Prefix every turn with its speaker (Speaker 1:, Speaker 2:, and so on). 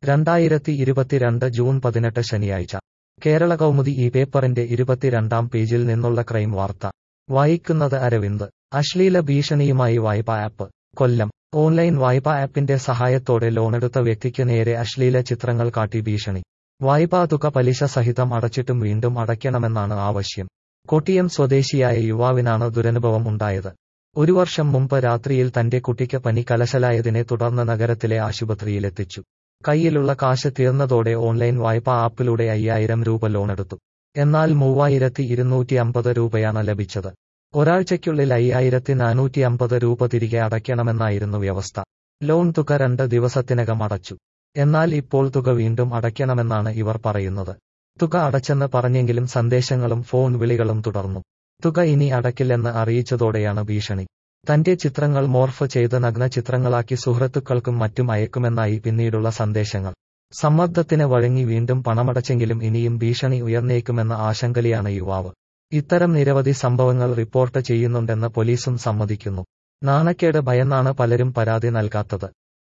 Speaker 1: രണ്ടായിരത്തി ഇരുപത്തിരണ്ട് ജൂൺ പതിനെട്ട് ശനിയാഴ്ച കേരള കൗമുദി ഈ പേപ്പറിന്റെ ഇരുപത്തിരണ്ടാം പേജിൽ നിന്നുള്ള ക്രൈം വാർത്ത വായിക്കുന്നത് അരവിന്ദ് അശ്ലീല ഭീഷണിയുമായി വായ്പ ആപ്പ് കൊല്ലം ഓൺലൈൻ വായ്പാ ആപ്പിന്റെ സഹായത്തോടെ ലോണെടുത്ത വ്യക്തിക്ക് നേരെ അശ്ലീല ചിത്രങ്ങൾ കാട്ടി ഭീഷണി വായ്പാ തുക പലിശ സഹിതം അടച്ചിട്ടും വീണ്ടും അടയ്ക്കണമെന്നാണ് ആവശ്യം കൊട്ടിയം സ്വദേശിയായ യുവാവിനാണ് ദുരനുഭവം ഉണ്ടായത് ഒരു വർഷം മുമ്പ് രാത്രിയിൽ തന്റെ കുട്ടിക്ക് പനി കലശലായതിനെ തുടർന്ന് നഗരത്തിലെ ആശുപത്രിയിലെത്തിച്ചു കയ്യിലുള്ള കാശ് തീർന്നതോടെ ഓൺലൈൻ വായ്പാ ആപ്പിലൂടെ അയ്യായിരം രൂപ ലോണെടുത്തു എന്നാൽ മൂവായിരത്തി ഇരുന്നൂറ്റി അമ്പത് രൂപയാണ് ലഭിച്ചത് ഒരാഴ്ചയ്ക്കുള്ളിൽ അയ്യായിരത്തി നാനൂറ്റി അമ്പത് രൂപ തിരികെ അടയ്ക്കണമെന്നായിരുന്നു വ്യവസ്ഥ ലോൺ തുക രണ്ട് ദിവസത്തിനകം അടച്ചു എന്നാൽ ഇപ്പോൾ തുക വീണ്ടും അടയ്ക്കണമെന്നാണ് ഇവർ പറയുന്നത് തുക അടച്ചെന്ന് പറഞ്ഞെങ്കിലും സന്ദേശങ്ങളും ഫോൺ വിളികളും തുടർന്നു തുക ഇനി അടയ്ക്കില്ലെന്ന് അറിയിച്ചതോടെയാണ് ഭീഷണി തന്റെ ചിത്രങ്ങൾ മോർഫ് ചെയ്ത് നഗ്ന ചിത്രങ്ങളാക്കി സുഹൃത്തുക്കൾക്കും മറ്റും അയക്കുമെന്നായി പിന്നീടുള്ള സന്ദേശങ്ങൾ സമ്മർദ്ദത്തിന് വഴങ്ങി വീണ്ടും പണമടച്ചെങ്കിലും ഇനിയും ഭീഷണി ഉയർന്നേക്കുമെന്ന ആശങ്കയിലാണ് യുവാവ് ഇത്തരം നിരവധി സംഭവങ്ങൾ റിപ്പോർട്ട് ചെയ്യുന്നുണ്ടെന്ന് പോലീസും സമ്മതിക്കുന്നു നാണക്കേട് ഭയന്നാണ് പലരും പരാതി നൽകാത്തത്